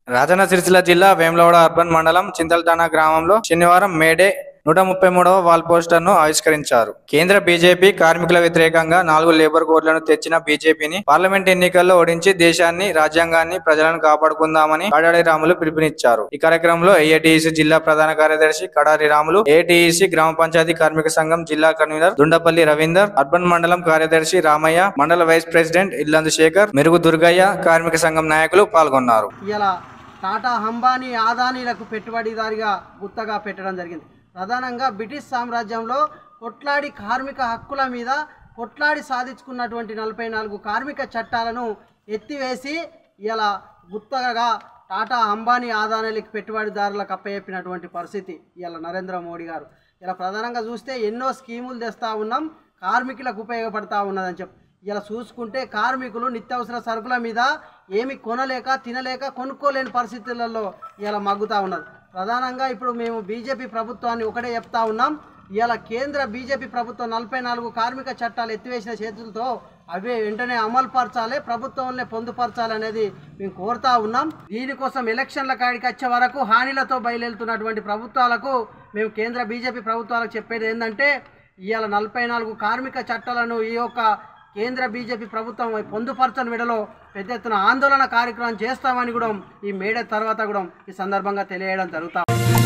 రాజన్న సిరిసిల్ల జిల్లా వేములవాడ అర్బన్ మండలం చింతల్టానా గ్రామంలో శనివారం మేడే నూట ముప్పై మూడవ వాల్ పోస్టర్ ను ఆవిష్కరించారు కేంద్ర బీజేపీ కార్మికుల వ్యతిరేకంగా నాలుగు లేబర్ కోడ్లను తెచ్చిన బీజేపీని పార్లమెంట్ ఎన్నికల్లో ఓడించి దేశాన్ని రాజ్యాంగాన్ని ప్రజలను కాపాడుకుందామని కడారి రాములు పిలుపునిచ్చారు ఈ కార్యక్రమంలో ఏఐటీసీ జిల్లా ప్రధాన కార్యదర్శి కడారి రాములు ఏఐటీసీ గ్రామ పంచాయతీ కార్మిక సంఘం జిల్లా కన్వీనర్ దుండపల్లి రవీందర్ అర్బన్ మండలం కార్యదర్శి రామయ్య మండల వైస్ ప్రెసిడెంట్ ఇల్లందు శేఖర్ మెరుగు దుర్గయ్య కార్మిక సంఘం నాయకులు పాల్గొన్నారు ఇలా టాటా అంబానీ ఆదానీలకు పెట్టుబడిదారిగా గుత్తగా పెట్టడం జరిగింది ప్రధానంగా బ్రిటిష్ సామ్రాజ్యంలో కొట్లాడి కార్మిక హక్కుల మీద కొట్లాడి సాధించుకున్నటువంటి నలభై నాలుగు కార్మిక చట్టాలను ఎత్తివేసి ఇలా గుత్తగా టాటా అంబానీ ఆదానీలకు పెట్టుబడిదారులకు అప్పచెప్పినటువంటి పరిస్థితి ఇలా నరేంద్ర మోడీ గారు ఇలా ప్రధానంగా చూస్తే ఎన్నో స్కీములు తెస్తూ ఉన్నాం కార్మికులకు ఉపయోగపడతా ఉన్నదని చెప్పి ఇలా చూసుకుంటే కార్మికులు నిత్యావసర సరుకుల మీద ఏమి కొనలేక తినలేక కొనుక్కోలేని పరిస్థితులలో ఇలా మగ్గుతూ ఉన్నారు ప్రధానంగా ఇప్పుడు మేము బీజేపీ ప్రభుత్వాన్ని ఒకటే చెప్తా ఉన్నాం ఇలా కేంద్ర బీజేపీ ప్రభుత్వం నలభై నాలుగు కార్మిక చట్టాలు ఎత్తివేసిన చేతులతో అవే వెంటనే అమలు పరచాలి ప్రభుత్వంలో పొందుపరచాలి అనేది మేము కోరుతా ఉన్నాం దీనికోసం ఎలక్షన్ల కాడికి వచ్చే వరకు హామీలతో బయలుదేరుతున్నటువంటి ప్రభుత్వాలకు మేము కేంద్ర బీజేపీ ప్రభుత్వాలకు చెప్పేది ఏంటంటే ఇవాళ నలభై నాలుగు కార్మిక చట్టాలను ఈ యొక్క కేంద్ర బీజేపీ ప్రభుత్వం పొందుపరచని విడలో పెద్ద ఎత్తున ఆందోళన కార్యక్రమం చేస్తామని కూడా ఈ మేడే తర్వాత కూడా ఈ సందర్భంగా తెలియడం జరుగుతా